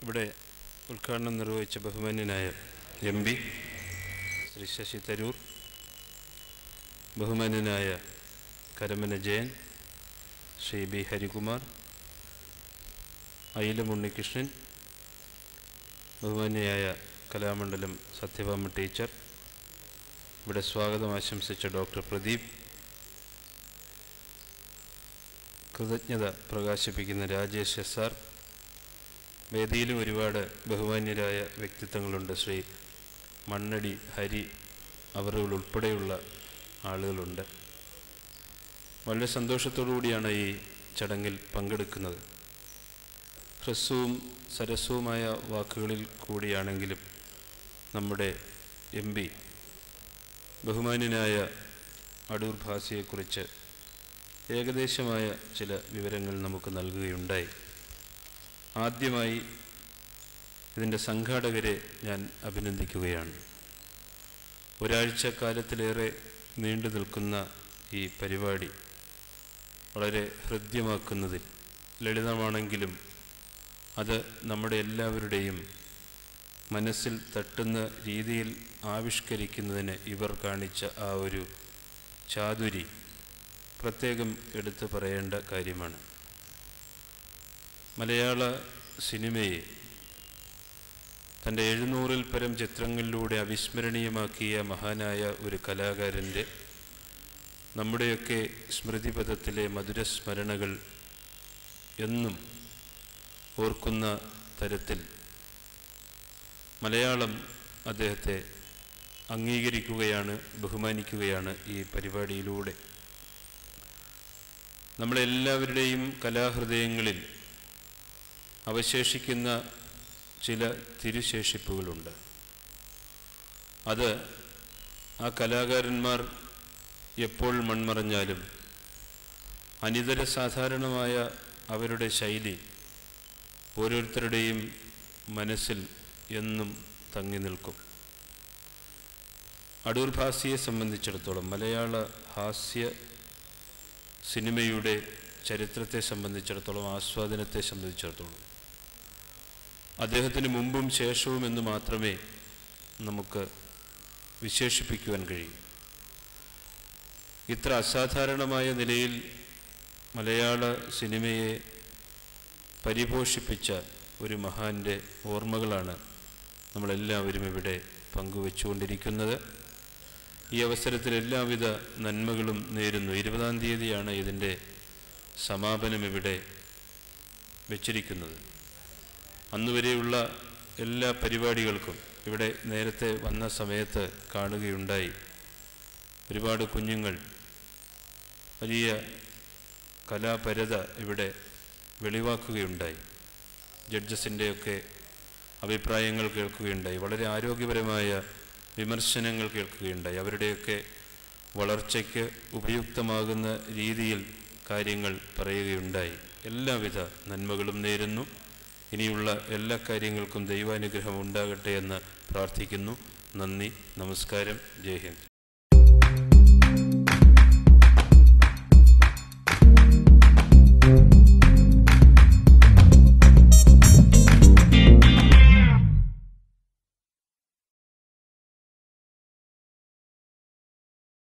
ഇവിടെ ഉദ്ഘാടനം നിർവഹിച്ച ബഹുമാന്യനായ എം പി ശ്രീ ശശി തരൂർ ബഹുമാന്യനായ കരമന ജയൻ ശ്രീ ബി ഹരികുമാർ അയിലം ഉണ്ണികൃഷ്ണൻ ബഹുമാന്യയായ കലാമണ്ഡലം സത്യഭാമ ടീച്ചർ ഇവിടെ സ്വാഗതം ആശംസിച്ച ഡോക്ടർ പ്രദീപ് കൃതജ്ഞത പ്രകാശിപ്പിക്കുന്ന രാജേഷ് എസ് ആർ വേദിയിലും ഒരുപാട് ബഹുമാന്യരായ വ്യക്തിത്വങ്ങളുണ്ട് ശ്രീ മണ്ണടി ഹരി അവരുകൾ ഉൾപ്പെടെയുള്ള ആളുകളുണ്ട് വളരെ സന്തോഷത്തോടു കൂടിയാണ് ഈ ചടങ്ങിൽ പങ്കെടുക്കുന്നത് ഹ്രസ്വവും സരസ്വവുമായ വാക്കുകളിൽ കൂടിയാണെങ്കിലും നമ്മുടെ എം പി ബഹുമാന്യനായ അടൂർ ഭാസിയെക്കുറിച്ച് ഏകദേശമായ ചില വിവരങ്ങൾ നമുക്ക് നൽകുകയുണ്ടായി ആദ്യമായി ഇതിൻ്റെ സംഘാടകരെ ഞാൻ അഭിനന്ദിക്കുകയാണ് ഒരാഴ്ച കാലത്തിലേറെ നീണ്ടു നിൽക്കുന്ന ഈ പരിപാടി വളരെ ഹൃദ്യമാക്കുന്നതിൽ ലളിതമാണെങ്കിലും അത് നമ്മുടെ എല്ലാവരുടെയും മനസ്സിൽ തട്ടുന്ന രീതിയിൽ ആവിഷ്കരിക്കുന്നതിന് ഇവർ കാണിച്ച ആ ഒരു ചാതുരി പ്രത്യേകം എടുത്തു പറയേണ്ട കാര്യമാണ് മലയാള സിനിമയെ തൻ്റെ എഴുന്നൂറിൽ പരം ചിത്രങ്ങളിലൂടെ അവിസ്മരണീയമാക്കിയ മഹാനായ ഒരു കലാകാരൻ്റെ നമ്മുടെയൊക്കെ സ്മൃതിപഥത്തിലെ മധുരസ്മരണകൾ എന്നും ഓർക്കുന്ന തരത്തിൽ മലയാളം അദ്ദേഹത്തെ അംഗീകരിക്കുകയാണ് ബഹുമാനിക്കുകയാണ് ഈ പരിപാടിയിലൂടെ നമ്മളെല്ലാവരുടെയും കലാഹൃദയങ്ങളിൽ അവശേഷിക്കുന്ന ചില തിരുശേഷിപ്പുകളുണ്ട് അത് ആ കലാകാരന്മാർ എപ്പോൾ മൺമറഞ്ഞാലും അനിതര സാധാരണമായ അവരുടെ ശൈലി ഓരോരുത്തരുടെയും മനസ്സിൽ എന്നും തങ്ങി നിൽക്കും അടൂർ ഭാസിയെ സംബന്ധിച്ചിടത്തോളം മലയാള ഹാസ്യ സിനിമയുടെ ചരിത്രത്തെ സംബന്ധിച്ചിടത്തോളം ആസ്വാദനത്തെ സംബന്ധിച്ചിടത്തോളം അദ്ദേഹത്തിന് മുമ്പും ശേഷവും എന്ന് മാത്രമേ നമുക്ക് വിശേഷിപ്പിക്കുവാൻ കഴിയും ഇത്ര അസാധാരണമായ നിലയിൽ മലയാള സിനിമയെ പരിപോഷിപ്പിച്ച ഒരു മഹാന്റെ ഓർമ്മകളാണ് നമ്മളെല്ലാവരും ഇവിടെ പങ്കുവെച്ചുകൊണ്ടിരിക്കുന്നത് ഈ അവസരത്തിൽ എല്ലാവിധ നന്മകളും നേരുന്നു ഇരുപതാം തീയതിയാണ് ഇതിൻ്റെ സമാപനം ഇവിടെ വെച്ചിരിക്കുന്നത് അന്നുവരെയുള്ള എല്ലാ പരിപാടികൾക്കും ഇവിടെ നേരത്തെ വന്ന സമയത്ത് കാണുകയുണ്ടായി ഒരുപാട് കുഞ്ഞുങ്ങൾ വലിയ കലാപരത ഇവിടെ വെളിവാക്കുകയുണ്ടായി ജഡ്ജസിൻ്റെയൊക്കെ അഭിപ്രായങ്ങൾ കേൾക്കുകയുണ്ടായി വളരെ ആരോഗ്യപരമായ വിമർശനങ്ങൾ കേൾക്കുകയുണ്ടായി അവരുടെയൊക്കെ വളർച്ചയ്ക്ക് ഉപയുക്തമാകുന്ന രീതിയിൽ കാര്യങ്ങൾ പറയുകയുണ്ടായി എല്ലാവിധ നന്മകളും നേരുന്നു ഇനിയുള്ള എല്ലാ കാര്യങ്ങൾക്കും ദൈവാനുഗ്രഹം ഉണ്ടാകട്ടെ എന്ന് പ്രാർത്ഥിക്കുന്നു നന്ദി നമസ്കാരം ജയ് ഹിന്ദ്